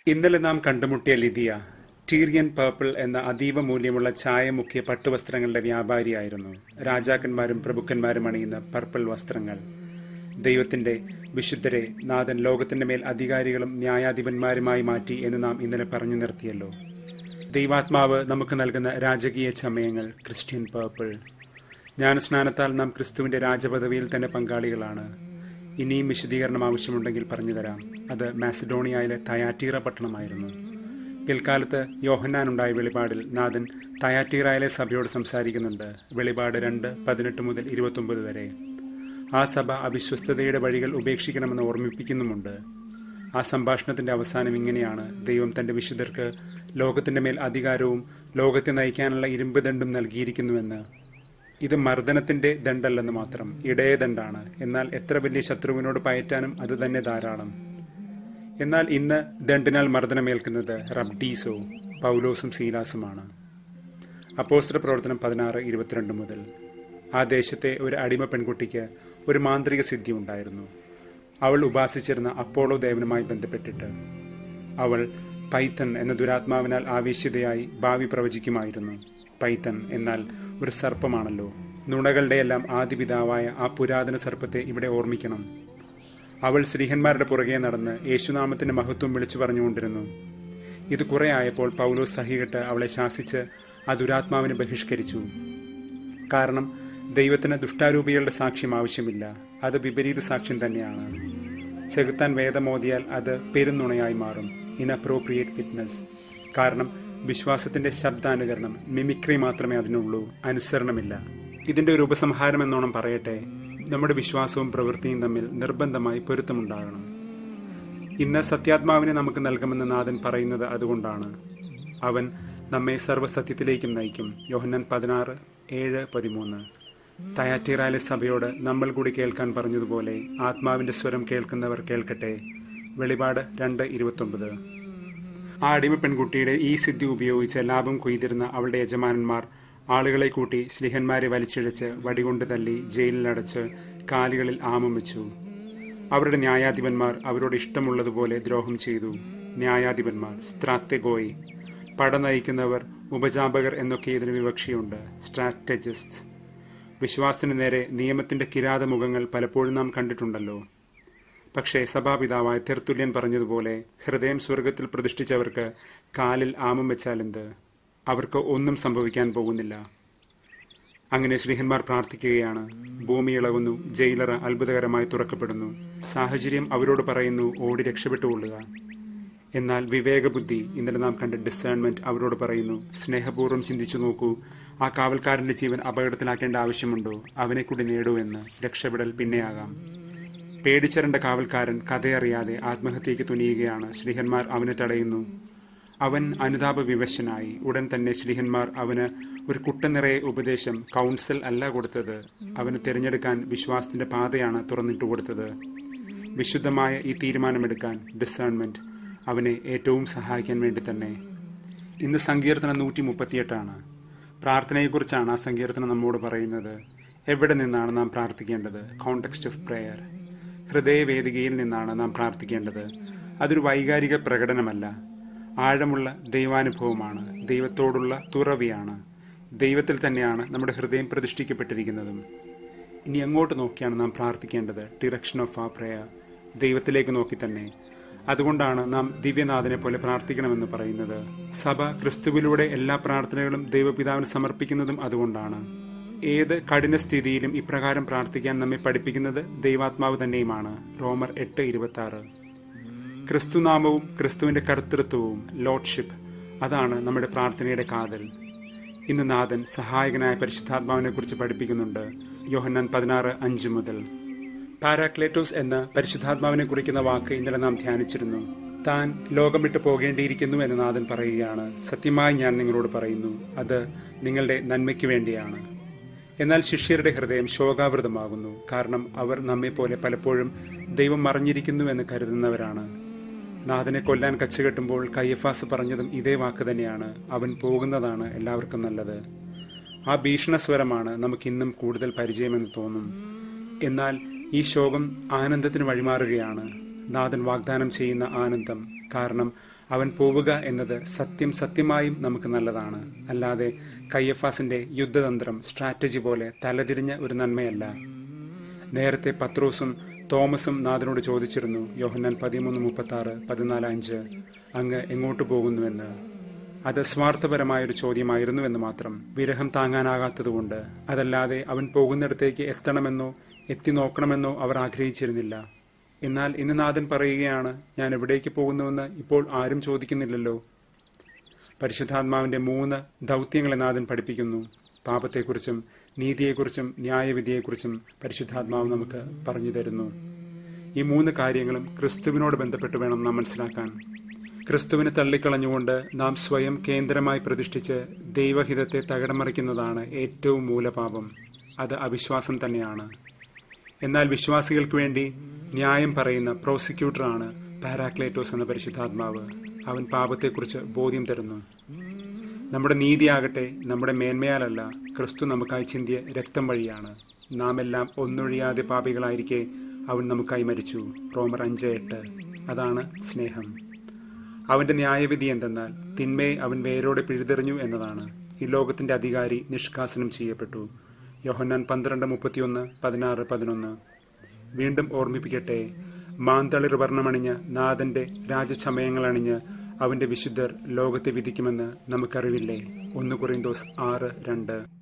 ഇന്നലെ നാം കണ്ടുമുട്ടിയ ലിതിയ ടീറിയൻ പേർപ്പിൾ എന്ന അതീവ മൂല്യമുള്ള ചായ മുക്കിയ പട്ടുവസ്ത്രങ്ങളുടെ വ്യാപാരിയായിരുന്നു രാജാക്കന്മാരും പ്രഭുക്കന്മാരും അണിയുന്ന പർപ്പിൾ വസ്ത്രങ്ങൾ ദൈവത്തിന്റെ വിശുദ്ധരെ നാഥൻ ലോകത്തിന്റെ മേൽ അധികാരികളും ന്യായാധിപന്മാരുമായി മാറ്റി എന്ന് നാം ഇന്നലെ പറഞ്ഞു നിർത്തിയല്ലോ ദൈവാത്മാവ് നമുക്ക് നൽകുന്ന രാജകീയ ചമയങ്ങൾ ക്രിസ്ത്യൻ പേർപ്പിൾ ജ്ഞാനസ്നാനത്താൽ നാം ക്രിസ്തുവിന്റെ രാജപദവിയിൽ തന്നെ പങ്കാളികളാണ് ഇനിയും വിശദീകരണം ആവശ്യമുണ്ടെങ്കിൽ പറഞ്ഞുതരാം അത് മാസിഡോണിയയിലെ തയാറ്റീറ പട്ടണമായിരുന്നു പിൽക്കാലത്ത് യോഹന്നാനുണ്ടായ വെളിപാടിൽ നാഥൻ തയാറ്റീറായിലെ സഭയോട് സംസാരിക്കുന്നുണ്ട് വെളിപാട് രണ്ട് പതിനെട്ട് മുതൽ ഇരുപത്തൊമ്പത് വരെ ആ സഭ അവിശ്വസ്തതയുടെ വഴികൾ ഉപേക്ഷിക്കണമെന്ന് ഓർമ്മിപ്പിക്കുന്നുമുണ്ട് ആ സംഭാഷണത്തിന്റെ അവസാനം ഇങ്ങനെയാണ് ദൈവം തന്റെ വിശുദ്ധർക്ക് ലോകത്തിന്റെ മേൽ അധികാരവും ലോകത്തെ നയിക്കാനുള്ള ഇരുമ്പ് ദണ്ടും നൽകിയിരിക്കുന്നുവെന്ന് ഇത് മർദ്ദനത്തിന്റെ ദണ്ടല്ലെന്ന് മാത്രം ഇടയ ദണ്ടാണ് എന്നാൽ എത്ര വലിയ ശത്രുവിനോട് പയറ്റാനും അത് തന്നെ ധാരാളം എന്നാൽ ഇന്ന് ദണ്ടിനാൽ മർദ്ദനമേൽക്കുന്നത് റബ്ഡീസോ പൗലോസും സീലാസുമാണ് അപ്പോസ്ത്ര പ്രവർത്തനം പതിനാറ് ഇരുപത്തിരണ്ട് മുതൽ ആ ദേശത്തെ ഒരു അടിമ പെൺകുട്ടിക്ക് ഒരു മാന്ത്രിക സിദ്ധി ഉണ്ടായിരുന്നു അവൾ ഉപാസിച്ചിരുന്ന അപ്പോളോ ദേവനുമായി ബന്ധപ്പെട്ടിട്ട് അവൾ പൈത്തൻ എന്ന ദുരാത്മാവിനാൽ ആവേശ്യതയായി ഭാവി പ്രവചിക്കുമായിരുന്നു പൈത്തൻ എന്നാൽ ഒരു സർപ്പമാണല്ലോ നുണകളുടെയെല്ലാം ആദിപിതാവായ ആ പുരാതന സർപ്പത്തെ ഇവിടെ ഓർമ്മിക്കണം അവൾ സ്ത്രീഹന്മാരുടെ പുറകെ നടന്ന് യേശുനാമത്തിന്റെ മഹത്വം വിളിച്ചു പറഞ്ഞുകൊണ്ടിരുന്നു ഇത് കുറെ ആയപ്പോൾ പൗലോസ് സഹികെട്ട് അവളെ ശാസിച്ച് ആ ദുരാത്മാവിനെ ബഹിഷ്കരിച്ചു കാരണം ദൈവത്തിന് ദുഷ്ടാരൂപികളുടെ സാക്ഷ്യം ആവശ്യമില്ല അത് വിപരീത സാക്ഷ്യം തന്നെയാണ് ചെകുത്താൻ വേദമോദിയാൽ അത് പെരുന്നുണയായി മാറും ഇൻഅപ്രോപ്രിയേറ്റ് വിറ്റ്നസ് കാരണം വിശ്വാസത്തിന്റെ ശബ്ദാനുകരണം മിമിക്രി മാത്രമേ അതിനുള്ളൂ അനുസരണമില്ല ഇതിന്റെ ഒരു ഉപസംഹാരം എന്നോണം പറയട്ടെ നമ്മുടെ വിശ്വാസവും പ്രവൃത്തിയും തമ്മിൽ നിർബന്ധമായി പൊരുത്തമുണ്ടാകണം ഇന്ന് സത്യാത്മാവിനെ നമുക്ക് നൽകുമെന്ന് നാഥൻ പറയുന്നത് അതുകൊണ്ടാണ് അവൻ നമ്മെ സർവ്വസത്യത്തിലേക്കും നയിക്കും യോഹന്നൻ പതിനാറ് ഏഴ് പതിമൂന്ന് തയാറ്റീറാലെ സഭയോട് നമ്മൾ കൂടി കേൾക്കാൻ പറഞ്ഞതുപോലെ ആത്മാവിന്റെ സ്വരം കേൾക്കുന്നവർ കേൾക്കട്ടെ വെളിപാട് രണ്ട് ഇരുപത്തൊമ്പത് ആ അടിമ പെൺകുട്ടിയുടെ ഈ സിദ്ധി ഉപയോഗിച്ച് ലാഭം കൊയ്തിരുന്ന അവളുടെ യജമാനന്മാർ ആളുകളെ കൂട്ടി സ്ലിഹന്മാരെ വലിച്ചിഴച്ച് വടികൊണ്ട് തല്ലി ജയിലിലടച്ച് കാലുകളിൽ ആമം വെച്ചു അവരുടെ ന്യായാധിപന്മാർ അവരോട് ഇഷ്ടമുള്ളതുപോലെ ദ്രോഹം ചെയ്തു ന്യായാധിപന്മാർ സ്ത്രാത്തെഗോയി പട നയിക്കുന്നവർ ഉപജാപകർ എന്നൊക്കെ ഇതിന് വിവക്ഷയുണ്ട് സ്ട്രാറ്റജിസ്റ്റ് വിശ്വാസത്തിന് നേരെ നിയമത്തിന്റെ കിരാതമുഖങ്ങൾ പലപ്പോഴും നാം കണ്ടിട്ടുണ്ടല്ലോ പക്ഷേ സഭാപിതാവായ തെർത്തുല്യൻ പറഞ്ഞതുപോലെ ഹൃദയം സ്വർഗത്തിൽ പ്രതിഷ്ഠിച്ചവർക്ക് കാലിൽ ആമം വെച്ചാലെന്ത് അവർക്ക് ഒന്നും സംഭവിക്കാൻ പോകുന്നില്ല അങ്ങനെ ശ്രീഹന്മാർ പ്രാർത്ഥിക്കുകയാണ് ഭൂമി ഇളകുന്നു ജയിലറ അത്ഭുതകരമായി തുറക്കപ്പെടുന്നു സാഹചര്യം അവരോട് പറയുന്നു ഓടി രക്ഷപ്പെട്ടുകൊള്ളുക എന്നാൽ വിവേകബുദ്ധി ഇന്നലെ നാം കണ്ട ഡിസേൺമെന്റ് അവരോട് പറയുന്നു സ്നേഹപൂർവ്വം ചിന്തിച്ചു നോക്കൂ ആ കാവൽക്കാരന്റെ ജീവൻ അപകടത്തിലാക്കേണ്ട ആവശ്യമുണ്ടോ അവനെ കൂടി നേടൂ എന്ന് രക്ഷപ്പെടൽ പിന്നെയാകാം പേടിച്ചരണ്ട കാവൽക്കാരൻ കഥയറിയാതെ ആത്മഹത്യയ്ക്ക് തുനിയുകയാണ് ശ്രീഹന്മാർ അവനെ തടയുന്നു അവൻ അനുതാപ വിവശനായി ഉടൻ തന്നെ ശ്രീഹന്മാർ അവന് ഒരു കുട്ടനിറയെ ഉപദേശം കൗൺസിൽ അല്ല കൊടുത്തത് അവന് തിരഞ്ഞെടുക്കാൻ വിശ്വാസത്തിന്റെ പാതയാണ് തുറന്നിട്ട് കൊടുത്തത് വിശുദ്ധമായ ഈ തീരുമാനമെടുക്കാൻ ഡിസേൺമെന്റ് അവനെ ഏറ്റവും സഹായിക്കാൻ വേണ്ടി തന്നെ ഇന്ന് സങ്കീർത്തനം നൂറ്റി മുപ്പത്തിയെട്ടാണ് പ്രാർത്ഥനയെക്കുറിച്ചാണ് ആ സങ്കീർത്തനം നമ്മോട് പറയുന്നത് എവിടെ നിന്നാണ് നാം പ്രാർത്ഥിക്കേണ്ടത് കോണ്ടെക്സ്റ്റ് ഓഫ് പ്രെയർ ഹൃദയവേദികയിൽ നിന്നാണ് നാം പ്രാർത്ഥിക്കേണ്ടത് അതൊരു വൈകാരിക പ്രകടനമല്ല ആഴമുള്ള ദൈവാനുഭവമാണ് ദൈവത്തോടുള്ള തുറവിയാണ് ദൈവത്തിൽ തന്നെയാണ് നമ്മുടെ ഹൃദയം പ്രതിഷ്ഠിക്കപ്പെട്ടിരിക്കുന്നതും ഇനി എങ്ങോട്ട് നോക്കിയാണ് നാം പ്രാർത്ഥിക്കേണ്ടത് ഡിറക്ഷൻ ഓഫ് ആ പ്രയർ ദൈവത്തിലേക്ക് നോക്കി തന്നെ അതുകൊണ്ടാണ് നാം ദിവ്യനാഥനെ പോലെ പ്രാർത്ഥിക്കണമെന്ന് പറയുന്നത് സഭ ക്രിസ്തുവിലൂടെ എല്ലാ പ്രാർത്ഥനകളും ദൈവപിതാവിന് സമർപ്പിക്കുന്നതും അതുകൊണ്ടാണ് ഏത് കഠിന സ്ഥിതിയിലും ഇപ്രകാരം പ്രാർത്ഥിക്കാൻ നമ്മെ പഠിപ്പിക്കുന്നത് ദൈവാത്മാവ് തന്നെയുമാണ് റോമർ എട്ട് ഇരുപത്തി ആറ് ക്രിസ്തുനാമവും ക്രിസ്തുവിന്റെ കർത്തൃത്വവും ലോഡ്ഷിപ്പ് അതാണ് നമ്മുടെ പ്രാർത്ഥനയുടെ കാതൽ ഇന്ന് നാഥൻ സഹായകനായ പരിശുദ്ധാത്മാവിനെ കുറിച്ച് പഠിപ്പിക്കുന്നുണ്ട് യോഹന്നാൻ പതിനാറ് അഞ്ച് മുതൽ പാരാക്ലേറ്റോസ് എന്ന പരിശുദ്ധാത്മാവിനെ കുറിക്കുന്ന വാക്ക് ഇന്നലെ നാം ധ്യാനിച്ചിരുന്നു താൻ ലോകം വിട്ടു പോകേണ്ടിയിരിക്കുന്നു എന്ന് നാഥൻ പറയുകയാണ് സത്യമായി ഞാൻ നിങ്ങളോട് പറയുന്നു അത് നിങ്ങളുടെ നന്മയ്ക്ക് വേണ്ടിയാണ് എന്നാൽ ശിഷ്യരുടെ ഹൃദയം ശോകാവൃതമാകുന്നു കാരണം അവർ നമ്മെപ്പോലെ പലപ്പോഴും ദൈവം മറിഞ്ഞിരിക്കുന്നു എന്ന് കരുതുന്നവരാണ് നാഥനെ കൊല്ലാൻ കച്ചുകെട്ടുമ്പോൾ കയ്യഫാസ് പറഞ്ഞതും ഇതേ വാക്ക് തന്നെയാണ് അവൻ പോകുന്നതാണ് എല്ലാവർക്കും നല്ലത് ആ ഭീഷണസ്വരമാണ് നമുക്കിന്നും കൂടുതൽ പരിചയമെന്ന് തോന്നും എന്നാൽ ഈ ശോകം ആനന്ദത്തിന് വഴിമാറുകയാണ് നാഥൻ വാഗ്ദാനം ചെയ്യുന്ന ആനന്ദം കാരണം അവൻ പോവുക എന്നത് സത്യം സത്യമായും നമുക്ക് നല്ലതാണ് അല്ലാതെ കയ്യഫാസിന്റെ യുദ്ധതന്ത്രം സ്ട്രാറ്റജി പോലെ തലതിരിഞ്ഞ ഒരു നന്മയല്ല നേരത്തെ പത്രോസും തോമസും നാഥനോട് ചോദിച്ചിരുന്നു യോഹന്നാൻ പതിമൂന്ന് മുപ്പത്തി ആറ് പതിനാല് അഞ്ച് അങ്ങ് എങ്ങോട്ട് പോകുന്നുവെന്ന് അത് സ്വാർത്ഥപരമായ ഒരു ചോദ്യമായിരുന്നു എന്ന് മാത്രം വിരഹം താങ്ങാനാകാത്തതുകൊണ്ട് അതല്ലാതെ അവൻ പോകുന്നിടത്തേക്ക് എത്തണമെന്നോ എത്തി നോക്കണമെന്നോ അവർ ആഗ്രഹിച്ചിരുന്നില്ല എന്നാൽ ഇന്ന് നാഥൻ പറയുകയാണ് ഞാൻ എവിടേക്ക് പോകുന്നുവെന്ന് ഇപ്പോൾ ആരും ചോദിക്കുന്നില്ലല്ലോ പരിശുദ്ധാത്മാവിന്റെ മൂന്ന് ദൗത്യങ്ങളെ നാഥൻ പഠിപ്പിക്കുന്നു പാപത്തെക്കുറിച്ചും നീതിയെക്കുറിച്ചും ന്യായവിധിയെക്കുറിച്ചും പരിശുദ്ധാത്മാവ് നമുക്ക് പറഞ്ഞു തരുന്നു ഈ മൂന്ന് കാര്യങ്ങളും ക്രിസ്തുവിനോട് ബന്ധപ്പെട്ട് വേണം നാം മനസ്സിലാക്കാൻ ക്രിസ്തുവിനെ തള്ളിക്കളഞ്ഞുകൊണ്ട് നാം സ്വയം കേന്ദ്രമായി പ്രതിഷ്ഠിച്ച് ദൈവഹിതത്തെ തകിടമറിക്കുന്നതാണ് ഏറ്റവും മൂലപാപം അത് അവിശ്വാസം തന്നെയാണ് എന്നാൽ വിശ്വാസികൾക്ക് വേണ്ടി ന്യായം പറയുന്ന പ്രോസിക്യൂട്ടറാണ് പാരാക്ലേറ്റോസ് എന്ന പരിശുദ്ധാത്മാവ് അവൻ പാപത്തെക്കുറിച്ച് ബോധ്യം തരുന്നു നമ്മുടെ നീതിയാകട്ടെ നമ്മുടെ മേന്മയാലല്ല ക്രിസ്തു നമുക്കായി ചിന്തിയ രക്തം വഴിയാണ് നാം എല്ലാം ഒന്നൊഴിയാതെ പാപികളായിരിക്കെ അവൻ നമുക്കായി മരിച്ചു റോമർ അഞ്ച് എട്ട് അതാണ് സ്നേഹം അവന്റെ ന്യായവിധി എന്തെന്നാൽ തിന്മയെ അവൻ വേരോടെ പിഴുതെറിഞ്ഞു എന്നതാണ് ഈ ലോകത്തിന്റെ അധികാരി നിഷ്കാസനം ചെയ്യപ്പെട്ടു യോഹന്നാൻ പന്ത്രണ്ട് മുപ്പത്തിയൊന്ന് പതിനാറ് പതിനൊന്ന് വീണ്ടും ഓർമ്മിപ്പിക്കട്ടെ മാന്തളിർ വർണ്ണമണിഞ്ഞ് നാഥന്റെ രാജചമയങ്ങളണിഞ്ഞ് അവന്റെ വിശുദ്ധർ ലോകത്തെ വിധിക്കുമെന്ന് നമുക്കറിവില്ലേ ഒന്ന് കുറീന്തോസ് ആറ് രണ്ട്